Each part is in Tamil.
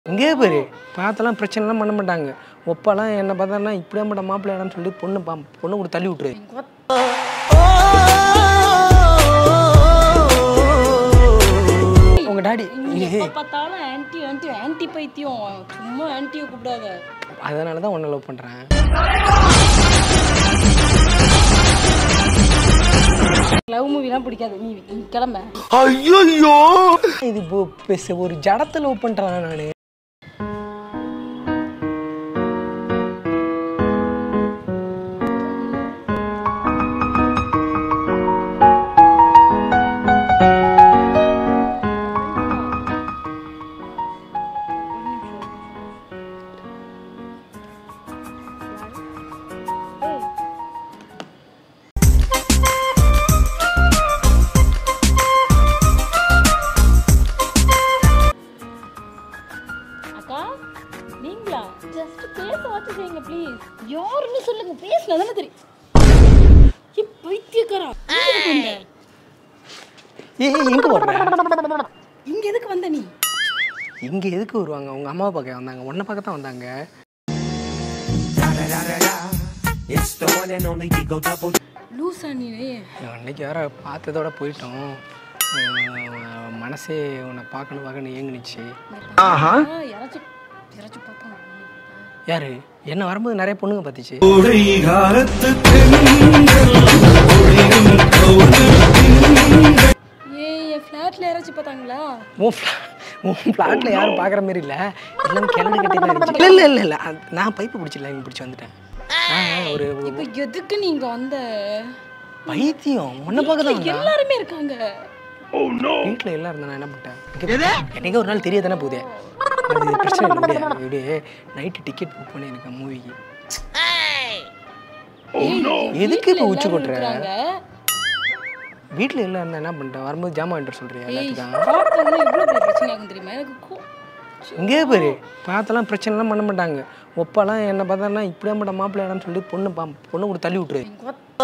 இங்கே பேர் பார்த்தெல்லாம் பிரச்சனைலாம் பண்ண மாட்டாங்க ஒப்பாலாம் என்ன பார்த்தானா இப்படியே மாட்ட மாப்பிள்ளையாடான்னு சொல்லி பொண்ணு பா பொண்ணு கூட தள்ளி விட்டுரு உங்கள் டாடி எப்ப பார்த்தாலும் ஆன்டி ஆன்டி ஆன்டி பைத்தியம் சும்மா ஆன்ட்டியை கூப்பிடாத அதனால தான் உன்னை லவ் பண்ணுறேன் லவ் மூவிலாம் பிடிக்காது நீ நீ கிளம்ப இது இப்போ பெருசு ஒரு ஜடத்தை லவ் பண்ணுறேன் நான் அக்கா நீங்களா ஜஸ்ட் பேச வாட்சி செய்யுங்க ப்ளீஸ் யாருன்னு சொல்லுங்க பேசினா தானே தெரியும் ஏ பைத்தியக்காரா இங்க எதுக்கு வந்த? ஏய் எங்கே போடுறேன் இங்க எதுக்கு வந்த நீ இங்கே எதுக்கு வருவாங்க உங்க அம்மாவை பார்க்க வந்தாங்க உன்னை பார்க்க தான் வந்தாங்க லூசா நீ அன்னைக்கு வேற பார்த்ததோட போயிட்டோம் அஹ் மனசே உன்னை பார்க்கணும் பார்க்கணும் ஏங்குனுச்சு ஆஹா யாராச்சும் யாராச்சும் பார்ப்பாங்க யாரு என்ன வரும்போது நிறைய பொண்ணுங்க பார்த்துச்சு ஏய் என் ஃப்ளாட்ல யாராச்சும் பார்த்தாங்களா உன் fla- உன் ஃப்ளாட்டில் யாரும் பார்க்குற மாதிரி இல்லை எல்லாம் கிளண்டு கட்டி தான் இருந்துச்சு இல்லை இல்லை இல்லை இல்லை நான் பைப்பு பிடிச்சிடல இங்கே பிடிச்சி வந்துட்டேன் ஆ ஒரு ஒரு இப்போ எதுக்கு நீங்க வந்த பைத்தியம் உன்னை பார்க்க தான் வந்தேன் எல்லாருமே இருக்காங்க வீட்டில் எல்லாம் இருந்தா நான் என்ன பண்ணிட்டேன் என்னைக்கு ஒரு நாள் தெரிய தானே போகுது அது பிரச்சனை இல்லை விடு. இப்படியே நைட்டு டிக்கெட் புக் பண்ணி எனக்கு மூவிக்கு எதுக்கு இப்போ உச்சி கொட்டுற இருக்காங்க வீட்டில் எல்லாம் இருந்தா என்ன பண்ணிட்டேன் வரும்போது ஜாமான் வாங்கிட்டு வர சொல்றியா எல்லாத்துக்கும் பார்த்தவங்க இவ்வளோ பெரிய பிரச்சனை ஆகும் தெரியுமா எனக்கு கோ- இங்கே பேர் பார்த்தெல்லாம் பிரச்சனைலாம் பண்ண மாட்டாங்க ஒப்பாலாம் என்ன பார்த்தானா இப்படியே மாட்ட மாப்பிள்ளையாடான்னு சொல்லி பொண்ணு பா பொண்ணு கூட தள்ளி விட்டுரு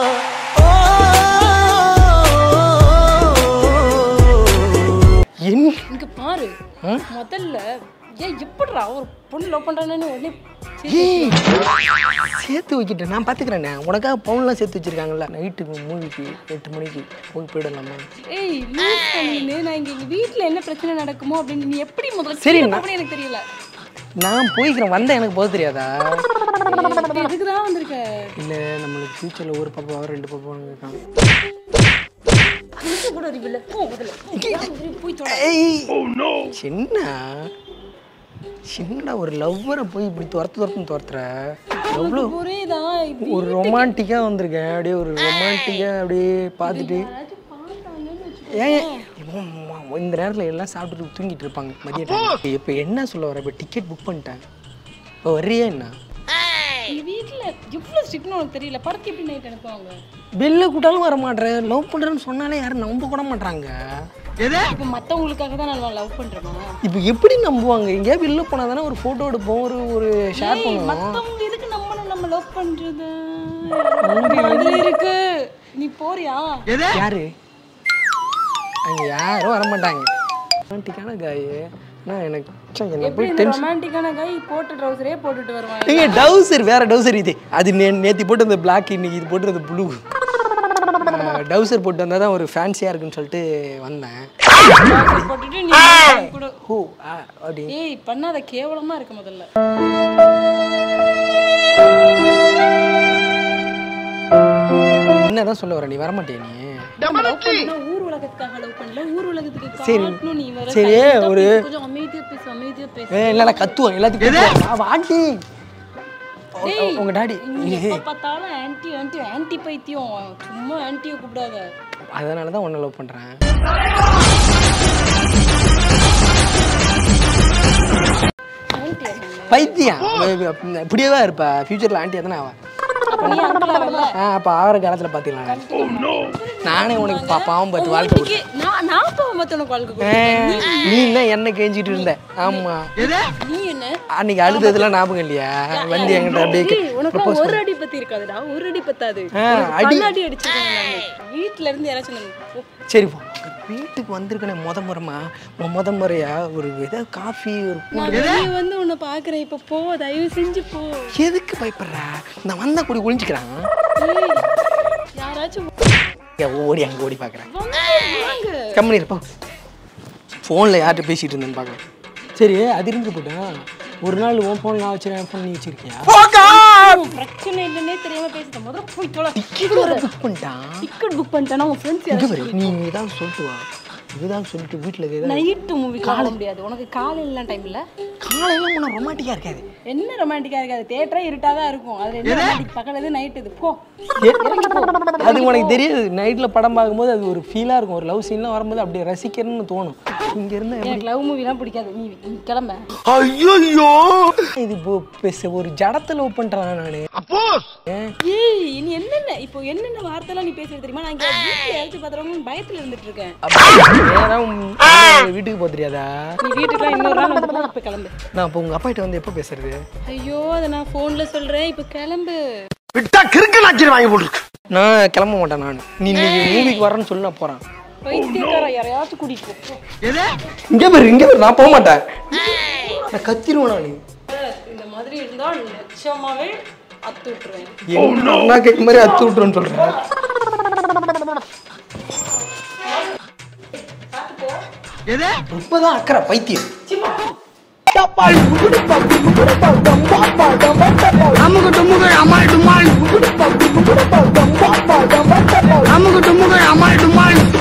என் இங்க பாரு ஆ? முதல்ல ஏன் எப்படிடா ஒரு பொண்ணு லவ் பண்றானு உடனே சரி, ஏய், சேர்த்து வைக்கிட்டேன் நான் பார்த்துக்கிறேண்ணே உனக்காக பவுன்லாம் சேர்த்து வச்சிருக்காங்கல்ல நைட்டுக்கு மூவிக்கு எட்டு மணிக்கு போய் போயிடலாமா ஏய் லூஸ் பண்ணின்னு நான் இங்க எங்க வீட்ல என்ன பிரச்சனை நடக்குமோ அப்படின்னு நீ எப்படி முதல்ல சரி, கீழே நான்- போகணும்னு எனக்கு தெரியல நான் போய்க்கிறேன் வந்தேன் எனக்கு போக தெரியாதா இப்ப எதுக்கு தான் வந்திருக்க இல்லை நம்மளுக்கு ஃப்யூச்சரில் ஒரு பாப்பாவோ ரெண்டு பாப்பாவும் இருக்காங்க கொஞ்சம் கூட அறிவில்ல போ முதல்ல போ. ஏன் இப்படி போய் தொலை ஏய் என்ன சின்ன ஒரு லவ்வரை போய் இப்படி துரத்து துரத்துன்னு துரத்துற எவ்வளோ ஒரேதான் இப்படி ஒரு ரொமான்டிக்காக வந்திருக்கேன் அப்படியே ஒரு ரொமான்டிக்காக அப்படியே பார்த்துட்டு யாராச்சும் பார்த்தாங்கன்னு வச்சுக்கோ. ஏன் இவன் ம- இந்த நேரத்தில் எல்லாம் சாப்பிட்டுட்டு தூங்கிட்டு இருப்பாங்க மதிய டைம் இப்போ என்ன சொல்ல வர இப்போ டிக்கெட் புக் பண்ணிட்டேன் இப்போ வர்றியா என்ன நீ வீட்ல எவ்வளவு ஸ்ட்ரிக்ட்னு உனக்கு தெரியல படத்துக்கு எப்படி நைட் அனுப்புவாங்க வெளில கூட்டாலும் வர மாட்டேன் லவ் பண்ணுறேன்னு சொன்னாலே யாரும் நம்ப கூட மாட்டாங்க இப்போ மத்தவங்களுக்காக தான் நான் லவ் பண்றேமா இப்போ எப்படி நம்புவாங்க எங்கேயா வெளில போனால் தானே ஒரு ஃபோட்டோ எடுப்போம் ஒரு ஒரு ஷேர் பண்ணுவோம் மத்தவங்க எதுக்கு நம்மளும் நம்ம லவ் பண்றது அது இருக்கு நீ போறியா யாரு அங்கே யாரும் வர மாட்டாங்க ரொமான்டிக்கான காய் ஆனால் எனக்கு ச்சே, என்ன எப்படி போய் இந்த ரொமான்டிக்கான கை போட்ட ட்ரௌசரே போட்டுட்டு வருவாங்க ஏங்க டவுசர் வேற டவுசர் இது அது நே நேத்தி போட்டு அந்த பிளாக் இன்னைக்கு இது போட்டு அந்த ப்ளூ டவுசர் போட்டு வந்தால் தான் ஒரு ஃபேன்சியாக இருக்குன்னு சொல்லிட்டு வந்தேன் trouser போட்டுட்டு நீ என் கூட ஹூ ஆ அப்படி ஏய் பண்ணாத கேவலமா இருக்கு முதல்ல என்னதான் சொல்ல வர நீ வரமாட்டியா நீ நம்ம லவ் பண்ணா ஊர் உலகத்துக்காக லவ் பண்ணல ஊர் உலகத்துக்கு சரி. காட்டணும் நீ வர சரி, silent ஆ ஒரு- பேசு, கொஞ்சம் அமைதியா பேசு அமைதியா பேசு ஏ இல்லைடா கத்துவோம் எல்லாத்துக்கும் கத்துவோம். ஆ, வாட்டி டேய், உங்க டாடி நீ எப்ப பார்த்தாலும் ஆன்டி ஆன்டி ஆன்டி பைத்தியம் சும்மா ஆன்ட்டியை கூப்பிடாத அதனால தான் உன்னை லவ் பண்ணுறேன் ஆன்ட்டி பைத்தியம் இப்படியே தான் இருப்பா ஃபியூச்சரில் ஆண்டி தானே அவன் அப்ப நீ அங்கிள் அவல்ல ஆ அப்போ ஆகிற காலத்தில் பார்த்துக்கலாம் நானே உனக்கு பா பாவம் பார்த்து வாழ்க்கை இன்னைக்கு நான் நான் போக மாட்டேன் உனக்கு வாழ்க்கை ஏ, கொடுத்தேன். நீ தான் என்ன கேஞ்சிட்டு இருந்த ஆமா நீ என்ன அன்னைக்கு அழுததெல்லாம் ஞாபகம் இல்லையா வந்து என்கிட்ட அப்படியே ஏய், உனக்கு ஒரு அடி பத்தி இருக்காதுடா ஒரு அடி பத்தாது ஆ, உனக்கு அடி. பல்லாடி அடிச்சிருக்காங்க நானு. வீட்ல இருந்து யாராச்சும் வந்து, போ, சரி வா, உங்க வீட்டுக்கு வந்திருக்கனே முத முறைமா உன் முத முறையா ஒரு ஏதாவது காஃபி ஒரு நான் வெளியே வந்து உன்னை பார்க்குறேன் இப்போ போ தயவு செஞ்சு போ எதுக்கு பயப்படுற நான் வந்தா கூடி ஒளிஞ்சுக்கிறான் ஏய், யாராச்சும் ஓடி அங்கே ஓடி பார்க்குறேன் வாங்க, வாங்க கம்பெனி இருப்போம் ஃபோனில் யார்கிட்ட பேசிகிட்டு இருந்தேன்னு பார்க்குறேன் சரி அது இருந்து போட்டேன் ஒரு நாள் உன் ஃபோன் நான் வச்சுருக்கேன் என் ஃபோன் நீ வச்சிருக்கியா உன் பிரச்சனை இல்லைன்னே தெரியாம பேசிட்ட முதல்ல போய் தொலை டிக்கெட் வர புக் பண்ணிட்டான் டிக்கெட் புக் பண்ணிட்டேன்னா உன் ஃப்ரெண்ட்ஸ் இங்கே பாரு நீ தான் சொல்லிட்டு வா இதுதான் சொல்லிட்டு வீட்டில் ஏதாவது நைட்டு மூவி காண முடியாது உனக்கு காலையிலாம் டைம் இல்ல காலையில் முன்ன ரொமாட்டிக்காக இருக்காது என்ன ரொமான்டிக்கா இருக்காது தேட்டரே இருட்டா தான் இருக்கும் அதுல என்ன ரொமான்டிக் பக்கத்துல இது நைட் இது போ ஏ, அது உனக்கு தெரியாது நைட்டில் படம் பார்க்கும்போது அது ஒரு ஃபீலாக இருக்கும் ஒரு லவ் சீன்லாம் வரும்போது அப்படியே ரசிக்கணும்னு தோணும் இங்கே இருந்து எனக்கு லவ் மூவிலாம் பிடிக்காது நீ நீ கிளம்ப ஐயோ இது இப்போ பேச ஒரு ஜடத்தை லவ் பண்ணுறேன் நான் ஏய் நீ என்னென்ன இப்போ என்னென்ன வார்த்தைலாம் நீ பேசுறது தெரியுமா நான் இங்க வீட்டுல யாராச்சும் பாத்துறவங்க பயத்துல இருந்துட்டு இருக்கேன் ஏன்னா வீட்டுக்கு போக தெரியாதா நீ வீட்டுக்குலாம் இன்னொரு நாள் வந்து இப்ப கிளம்பு நான் அப்போ உங்கள் அப்பாகிட்ட வந்து எப்போ பேசுறது ஐயோ அதை நான் போன்ல சொல்றேன் இப்ப கிளம்பு விட்டா கிறுக்கு நாச்சிரி வாங்கி போட்டுருக்கு நான் கிளம்ப மாட்டேன் நான் நீ இன்னைக்கு மூவிக்கு வரேன்னு சொல்லி நான் போகிறேன் பைத்தியக்கார யாரையாச்சும் கூட்டிட்டு போ இங்கே பேர் இங்கே பேர் நான் போக மாட்டேன் நான் கத்திருவேன் நான் இந்த மாதிரி இருந்தா நிச்சயமாவே அத்து விட்டுருவேன் என்ன கேட்க மாதிரி அத்து விட்டுருன்னு சொல்கிறேன் இப்போதான் அக்கறை பைத்தியம் அமுகு டுமுகு அமால் டுமால் அமுகு டுமுகு அமால் டுமால்